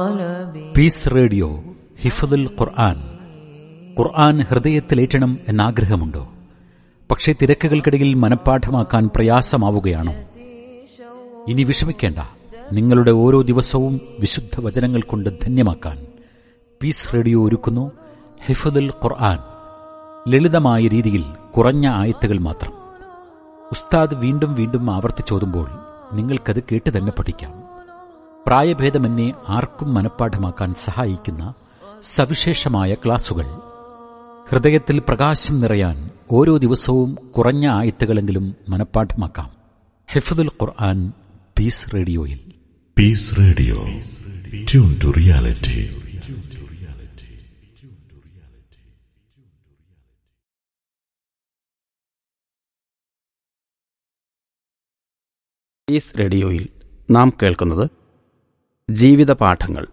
طلبي piece radio ഹിഫദുൽ ഖുർആൻ ഖുർആൻ ഹൃദയത്തിലേറ്റണം എന്നാഗ്രഹമുണ്ടോ പക്ഷേ തിരക്കുകൾക്കിടയിൽ മനഃപ്പാഠമാക്കാൻ പ്രയാസമാവുകയാണോ ഇനി വിഷമിക്കേണ്ട നിങ്ങളുടെ ഓരോ ദിവസവും വിശുദ്ധ വചനങ്ങൾ കൊണ്ട് ധന്യമാക്കാൻ പീസ് റേഡിയോ ഒരുക്കുന്നു ഹിഫദുൽ ഖുർആൻ ലളിതമായ രീതിയിൽ കുറഞ്ഞ ആയത്തുകൾ മാത്രം ഉസ്താദ് വീണ്ടും വീണ്ടും ആവർത്തിച്ചോതുമ്പോൾ നിങ്ങൾക്കത് കേട്ട് തന്നെ പഠിക്കാം പ്രായഭേദമന്യേ ആർക്കും മനഃപ്പാഠമാക്കാൻ സഹായിക്കുന്ന സവിശേഷമായ ക്ലാസുകൾ ഹൃദയത്തിൽ പ്രകാശം നിറയാൻ ഓരോ ദിവസവും കുറഞ്ഞ ആയത്തുകളെങ്കിലും മനഃപ്പാഠമാക്കാം ഹിഫദുൽ ഖുർആൻ പീസ് റേഡിയോയിൽ Peace Radio. Tune to reality. ഈസ് റേഡിയോയിൽ നാം കേൾക്കുന്നത് ജീവിത പാഠങ്ങൾ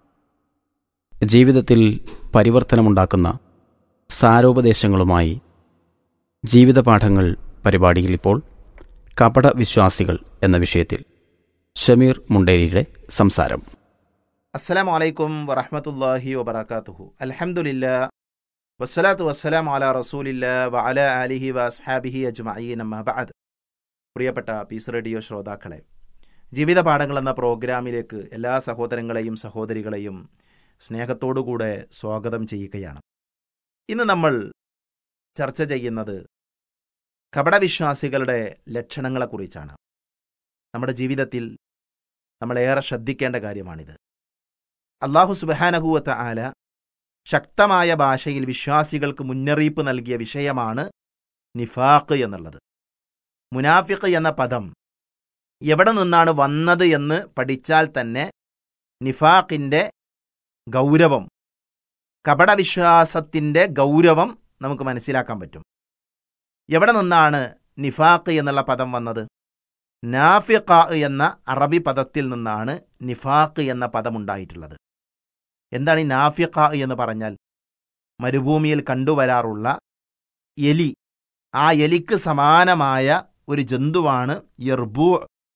ജീവിതത്തിൽ പരിവർത്തനമുണ്ടാക്കുന്ന സാരോപദേശങ്ങളുമായി ജീവിത പാഠങ്ങൾ പരിപാടിയിൽ ഇപ്പോൾ കപട വിശ്വാസികൾ എന്ന വിഷയത്തിൽ ഷമീർ മുണ്ടേരിയുടെ സംസാരം അസ്സലാമു അലൈക്കും വറഹമത്തല്ലാഹി വബർക്കാത്തുഹു അൽഹംദുലില്ലാ വസ്സലാത്തു വസ്സലാം അല റസൂലില്ല വ അല അലിഹി വ അസ്ഹാബിഹി അജ്മഈൻ അമ്മ ബഅദ് പ്രിയപ്പെട്ട പീസ് റേഡിയോ ശ്രോതാക്കളെ ജീവിത പാഠങ്ങൾ എന്ന പ്രോഗ്രാമിലേക്ക് എല്ലാ സഹോദരങ്ങളെയും സഹോദരികളെയും സ്നേഹത്തോടുകൂടെ സ്വാഗതം ചെയ്യുകയാണ് ഇന്ന് നമ്മൾ ചർച്ച ചെയ്യുന്നത് കപടവിശ്വാസികളുടെ ലക്ഷണങ്ങളെക്കുറിച്ചാണ് നമ്മുടെ ജീവിതത്തിൽ നമ്മളേറെ ശ്രദ്ധിക്കേണ്ട കാര്യമാണിത് അള്ളാഹു സുബഹാനഹുവത്ത ആല ശക്തമായ ഭാഷയിൽ വിശ്വാസികൾക്ക് മുന്നറിയിപ്പ് നൽകിയ വിഷയമാണ് നിഫാഖ് എന്നുള്ളത് മുനാഫിഖ് എന്ന പദം എവിടെ നിന്നാണ് വന്നത് എന്ന് പഠിച്ചാൽ തന്നെ നിഫാഖിൻ്റെ ഗൗരവം കപടവിശ്വാസത്തിൻ്റെ ഗൗരവം നമുക്ക് മനസ്സിലാക്കാൻ പറ്റും എവിടെ നിന്നാണ് നിഫാഖ് എന്നുള്ള പദം വന്നത് നാഫിഖ എന്ന അറബി പദത്തിൽ നിന്നാണ് നിഫാഖ് എന്ന പദമുണ്ടായിട്ടുള്ളത് എന്താണ് ഈ നാഫിഖ എന്ന് പറഞ്ഞാൽ മരുഭൂമിയിൽ കണ്ടുവരാറുള്ള എലി ആ എലിക്ക് സമാനമായ ഒരു ജന്തുവാണ് യർബൂ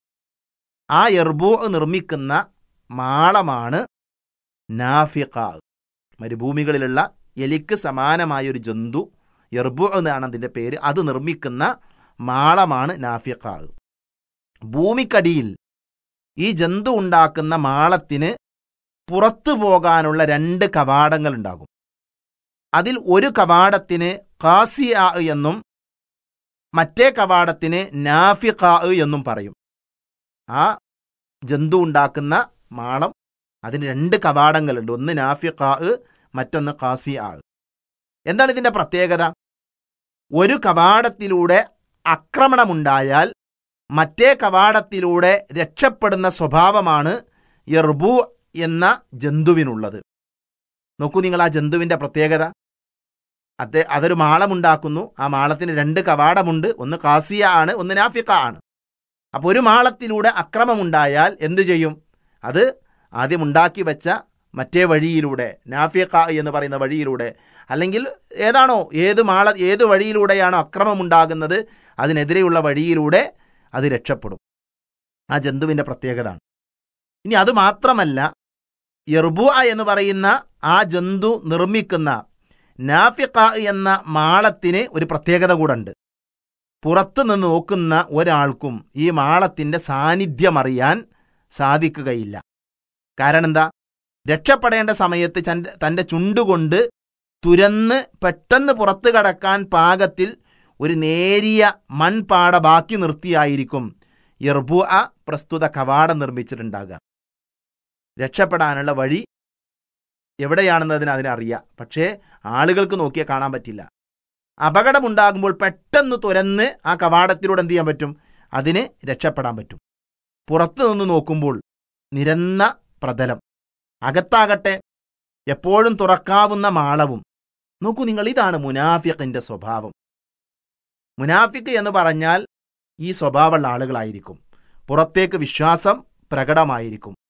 ആ യർബൂ നിർമ്മിക്കുന്ന മാളമാണ് നാഫിഖ മരുഭൂമികളിലുള്ള എലിക്ക് സമാനമായ ഒരു ജന്തു യർബു എന്നാണ് അതിൻ്റെ പേര് അത് നിർമ്മിക്കുന്ന മാളമാണ് നാഫിഖ ഭൂമിക്കടിയിൽ ഈ ജന്തു ഉണ്ടാക്കുന്ന മാളത്തിന് പുറത്തു പോകാനുള്ള രണ്ട് കവാടങ്ങൾ ഉണ്ടാകും അതിൽ ഒരു കവാടത്തിന് ഖാസിയ എന്നും മറ്റേ കവാടത്തിന് നാഫിഖ എന്നും പറയും ആ ജന്തു ഉണ്ടാക്കുന്ന മാളം അതിന് രണ്ട് കവാടങ്ങളുണ്ട് ഒന്ന് നാഫിഖ മറ്റൊന്ന് ഖാസിയ എന്താണ് ഇതിൻ്റെ പ്രത്യേകത ഒരു കവാടത്തിലൂടെ ആക്രമണമുണ്ടായാൽ മറ്റേ കവാടത്തിലൂടെ രക്ഷപ്പെടുന്ന സ്വഭാവമാണ് യർബു എന്ന ജന്തുവിനുള്ളത് നോക്കൂ നിങ്ങൾ ആ ജന്തുവിൻ്റെ പ്രത്യേകത അത് അതൊരു മാളമുണ്ടാക്കുന്നു ആ മാളത്തിന് രണ്ട് കവാടമുണ്ട് ഒന്ന് കാസിയ ആണ് ഒന്ന് നാഫിക്ക ആണ് അപ്പോൾ ഒരു മാളത്തിലൂടെ അക്രമമുണ്ടായാൽ എന്തു ചെയ്യും അത് ആദ്യം ഉണ്ടാക്കി വെച്ച മറ്റേ വഴിയിലൂടെ നാഫിക്ക എന്ന് പറയുന്ന വഴിയിലൂടെ അല്ലെങ്കിൽ ഏതാണോ ഏത് മാള ഏത് വഴിയിലൂടെയാണോ അക്രമമുണ്ടാകുന്നത് അതിനെതിരെയുള്ള വഴിയിലൂടെ അത് രക്ഷപ്പെടും ആ ജന്തുവിൻ്റെ പ്രത്യേകത ഇനി അത് മാത്രമല്ല യർബു എന്ന് പറയുന്ന ആ ജന്തു നിർമ്മിക്കുന്ന നാഫിഖ എന്ന മാളത്തിന് ഒരു പ്രത്യേകത കൂടെ ഉണ്ട് പുറത്തു നിന്ന് നോക്കുന്ന ഒരാൾക്കും ഈ മാളത്തിൻ്റെ സാന്നിധ്യം അറിയാൻ സാധിക്കുകയില്ല കാരണം എന്താ രക്ഷപ്പെടേണ്ട സമയത്ത് തൻ്റെ ചുണ്ടുകൊണ്ട് തുരന്ന് പെട്ടെന്ന് പുറത്തു കടക്കാൻ പാകത്തിൽ ഒരു നേരിയ മൺപാട ബാക്കി നിർത്തിയായിരിക്കും യർബു പ്രസ്തുത കവാടം നിർമ്മിച്ചിട്ടുണ്ടാകുക രക്ഷപ്പെടാനുള്ള വഴി എവിടെയാണെന്നതിന് അതിനറിയാം പക്ഷേ ആളുകൾക്ക് നോക്കിയാൽ കാണാൻ പറ്റില്ല അപകടമുണ്ടാകുമ്പോൾ പെട്ടെന്ന് തുരന്ന് ആ കവാടത്തിലൂടെ എന്ത് ചെയ്യാൻ പറ്റും അതിന് രക്ഷപ്പെടാൻ പറ്റും പുറത്തു നിന്ന് നോക്കുമ്പോൾ നിരന്ന പ്രതലം അകത്താകട്ടെ എപ്പോഴും തുറക്കാവുന്ന മാളവും നോക്കൂ നിങ്ങൾ ഇതാണ് മുനാഫിഖിന്റെ സ്വഭാവം മുനാഫിഖ് എന്ന് പറഞ്ഞാൽ ഈ സ്വഭാവമുള്ള ആളുകളായിരിക്കും പുറത്തേക്ക് വിശ്വാസം പ്രകടമായിരിക്കും